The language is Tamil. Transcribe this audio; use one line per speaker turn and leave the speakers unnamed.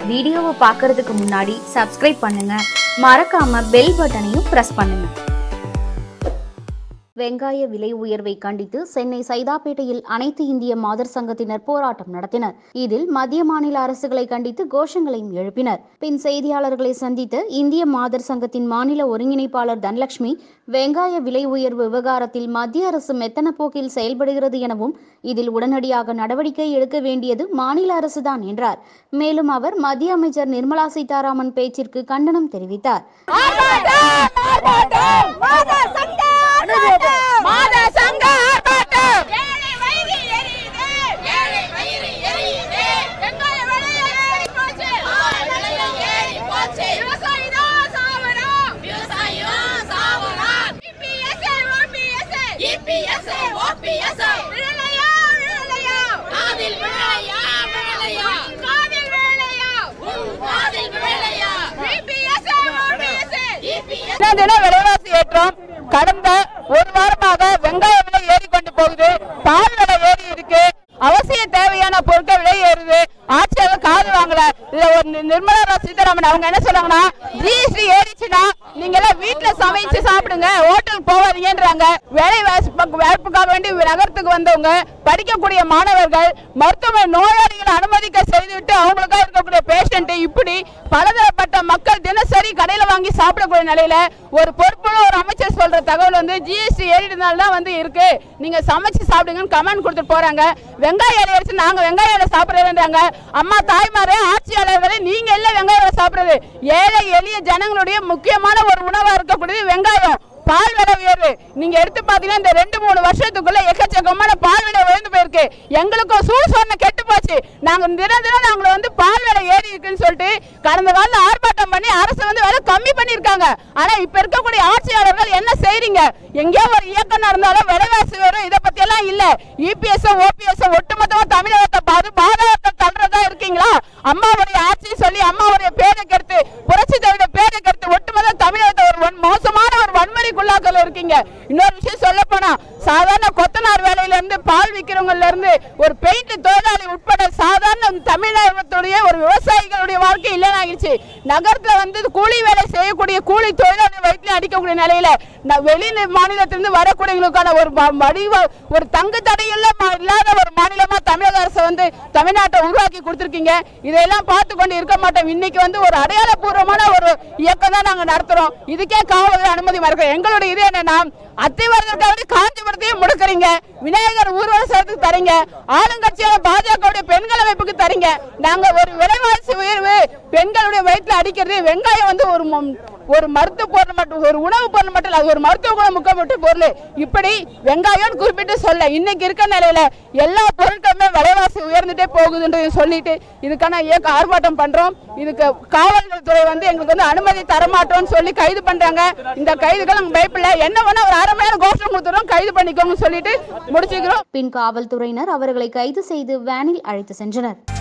வீடியோவை பார்க்கறதுக்கு முன்னாடி சப்ஸ்கிரைப் பண்ணுங்க மறக்காம பெல் பட்டனையும் பிரஸ் பண்ணுங்க வெங்காய விலை உயர்வை கண்டித்து சென்னை சைதாப்பேட்டையில் அனைத்து இந்திய மாதர் சங்கத்தினர் போராட்டம் நடத்தினர் இதில் மத்திய மாநில அரசுகளை கண்டித்து கோஷங்களையும் எழுப்பினர் பின் செய்தியாளர்களை சந்தித்த இந்திய மாதர் சங்கத்தின் மாநில ஒருங்கிணைப்பாளர் தனலட்சுமி வெங்காய விலை உயர்வு விவகாரத்தில் மத்திய அரசு மெத்தன போக்கில் செயல்படுகிறது எனவும் இதில் உடனடியாக நடவடிக்கை எடுக்க வேண்டியது மாநில அரசுதான் என்றார் மேலும் அவர் மத்திய அமைச்சர் நிர்மலா சீதாராமன் பேச்சிற்கு கண்டனம் தெரிவித்தார்
மாத சங்க ஆர்ப்பாட்டம் ஏழை வயிறு எரியுது ஏழை வயிறு எரியுது வெங்காய விலை ஏறி போச்சு விலை ஏறி போச்சு விவசாயி தான் சாவணும் விவசாயி தான் சாவணும் இபிஎஸ் ஓபிஎஸ் இபிஎஸ் ஓபிஎஸ் விழலையா விழலையா காதில் விழலையா விழலையா காதில் விழலையா காதில் விழலையா இபிஎஸ் ஓபிஎஸ் இபிஎஸ்
தினம் தினம் விலைவாசி ஏற்றம் கடந்த ஒரு வாரமாக வெங்காய விலை ஏறிக்கொண்டு போகுது பால் விலை ஏறி இருக்கு அவசிய தேவையான பொருட்கள் விலை ஏறுது ஆட்சியாளர் காது வாங்கல இதுல ஒரு நி- நிர்மலா சீதாராமன் அவங்க என்ன சொல்றாங்கன்னா ஜிஎஸ்டி ஏறிச்சுன்னா நீங்க எல்லாம் வீட்டுல சமைச்சு சாப்பிடுங்க ஹோட்டல் போவாதீங்கன்றாங்க வேலை வாய்ப்புக்காக வேண்டி நகரத்துக்கு வந்தவங்க படிக்கக்கூடிய மாணவர்கள் மருத்துவமனை நோயாளிகளை அனுமதிக்க செய்துவிட்டு அவங்களுக்காக இருக்கக்கூடிய பேஷண்ட் இப்படி பலதரப்பட்ட மக்கள் தினசரி கடையில வாங்கி சாப்பிடக்கூடிய நிலையில ஒரு பொறுப்புள்ள ஒரு அமைச்சர் சொல்ற தகவல் வந்து ஜிஎஸ்டி ஏறினால தான் வந்து இருக்கு நீங்க சமைச்சு சாப்பிடுங்கன்னு கமெண்ட் கொடுத்துட்டு போறாங்க வெங்காயம் இலை அரிசி நாங்க வெங்காயம் இலை சாப்பிடுறதுன்றாங்க அம்மா தாய்மாரே ஆட்சியாளர்களே நீங்க எல்லாம் வெங்காயம் இலை சாப்பிடுறது ஏழை எளிய ஜனங்களுடைய முக்கியமான ஒரு உணவா இருக்கக்கூடியது வெங்காயம் பால் விலை உயர்வு நீங்க எடுத்து பாத்தீங்கன்னா இந்த ரெண்டு மூணு வருஷத்துக்குள்ள எக்கச்சக்கமான பால் விலை உயர்ந்து போயிருக்கு எங்களுக்கும் சூடு சொன்ன கெட்டு போச்சு நாங்க தினம் தினம் நாங்களை வந்து பால் விலை ஏறி இருக்குன்னு சொல்லிட்டு கடந்த காலம் ஆர்ப்பாட்டம் பண்ணி அரசு வந்து விலை கம்மி பண்ணிருக்காங்க ஆனா இப்ப இருக்கக்கூடிய ஆட்சியாளர்கள் என்ன செய்றீங்க எங்கேயோ ஒரு இயக்கம் நடந்தாலும் விலைவாசி வரும் இதை பத்தி எல்லாம் இல்ல இபிஎஸ் ஓபிஎஸ் ஒட்டுமொத்தமா தமிழகத்தை பார்த்து பாதகத்தை தள்ளுறதா இருக்கீங்களா அம்மாவுடைய ஆட்சி சொல்லி அம்மாவுடைய பேரை கருத்து புரட்சி தலைவருடைய பேரை கருத்து ஒட்டுமொத்த தமிழகத்தை ஒரு வன்- மோசமான ஒரு வன்முறைக்குள்ளாக்கல இருக்கீங்க இன்னொரு விஷயம் சொல்ல போனா சாதாரண கொத்தனார் வேலையில இருந்து பால் விக்கிறவங்கல இருந்து ஒரு பெயிண்ட் தொழிலாளி உட்பட சாதாரண தமிழகத்துடைய ஒரு விவசாயிகளுடைய வாழ்க்கை இல்லைனாகிடுச்சு நகரத்துல வந்து கூலி வேலை செய்யக்கூடிய கூலி தொழிலாளி வயிற்றுல அடிக்கக்கூடிய நிலையில ந- வெளி மாநிலத்திலிருந்து வரக்கூடியவங்களுக்கான ஒரு வ- வடிவ ஒரு தங்கு தடையுள்ள மா- இல்லாத ஒரு மாநிலமா தமிழக அரசு வந்து தமிழ்நாட்டை உருவாக்கி கொடுத்துருக்கீங்க இதெல்லாம் பார்த்து கொண்டு இருக்க மாட்டோம் இன்னைக்கு வந்து ஒரு அடையாளபூர்வமான ஒரு இயக்கம் தான் நாங்க நடத்துறோம் இதுக்கே காவலர் அனுமதி மறுக்கிறோம் எங்களுடைய இது என்னன்னா அத்திவரதற்காக காஞ்சிபுரத்தையும் முடக்குறீங்க விநாயகர் ஊர்வலத்துக்கு தரீங்க ஆளுங்கட்சியான பாஜகவுடைய பெண்கள் அமைப்புக்கு தரீங்க நாங்க ஒரு விலைவாசி உயர்வு பெண்களுடைய வயிற்றுல அடிக்கிறது வெங்காயம் வந்து ஒரு ம- ஒரு மருத்துவ பொருள் மட்டும் ஒரு உணவு பொருள் மட்டும் இல்ல அது ஒரு மருத்துவ குணம் முக்கப்பட்ட பொருள் இப்படி வெங்காயம் குறிப்பிட்டு சொல்ல இன்னைக்கு இருக்க நிலையில எல்லா பொருட்களுமே விலைவாசி உயர்ந்துட்டே போகுதுன்றது சொல்லிட்டு இதுக்கான இயக்க ஆர்ப்பாட்டம் பண்றோம் இதுக்கு காவல்துறை வந்து எங்களுக்கு வந்து அனுமதி தரமாட்டோம்னு சொல்லி கைது பண்றாங்க இந்த கைதுகள் நாங்க பயப்படல என்ன வேணா ஒரு அரை மணி நேரம் கோஷம் கொடுத்துறோம் கைது பண்ணிக்கோங்க சொல்லிட்டு முடிச்சுக்கிறோம்
பின் காவல்துறையினர் அவர்களை கைது செய்து வேனில் அழைத்து சென்றனர்